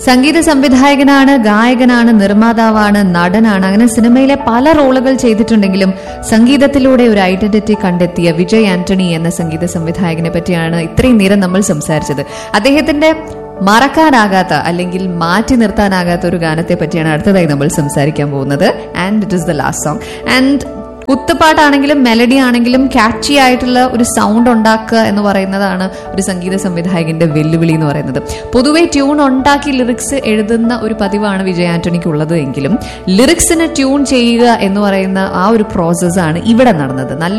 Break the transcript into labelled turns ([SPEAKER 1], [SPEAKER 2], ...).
[SPEAKER 1] സംഗീത സംവിധായകനാണ് ഗായകനാണ് നിർമ്മാതാവാണ് നടനാണ് അങ്ങനെ സിനിമയിലെ പല റോളുകൾ ചെയ്തിട്ടുണ്ടെങ്കിലും സംഗീതത്തിലൂടെ ഒരു ഐഡന്റിറ്റി കണ്ടെത്തിയ വിജയ് ആന്റണി എന്ന സംഗീത സംവിധായകനെ പറ്റിയാണ് ഇത്രയും നേരം നമ്മൾ സംസാരിച്ചത് അദ്ദേഹത്തിന്റെ മറക്കാനാകാത്ത അല്ലെങ്കിൽ മാറ്റി നിർത്താനാകാത്ത ഒരു ഗാനത്തെ പറ്റിയാണ് അടുത്തതായി നമ്മൾ സംസാരിക്കാൻ പോകുന്നത് and it is the last song and കുത്തുപാട്ടാണെങ്കിലും മെലഡി ആണെങ്കിലും കാച്ചി ആയിട്ടുള്ള ഒരു സൗണ്ട് ഉണ്ടാക്കുക എന്ന് പറയുന്നതാണ് ഒരു സംഗീത സംവിധായകന്റെ വെല്ലുവിളി എന്ന് പറയുന്നത് പൊതുവെ ട്യൂൺ ഉണ്ടാക്കി ലിറിക്സ് എഴുതുന്ന ഒരു പതിവാണ് വിജയ് ആന്റണിക്ക് ഉള്ളത് എങ്കിലും ലിറിക്സിന് ട്യൂൺ ചെയ്യുക എന്ന് പറയുന്ന ആ ഒരു പ്രോസസ്സാണ് ഇവിടെ നടന്നത് നല്ല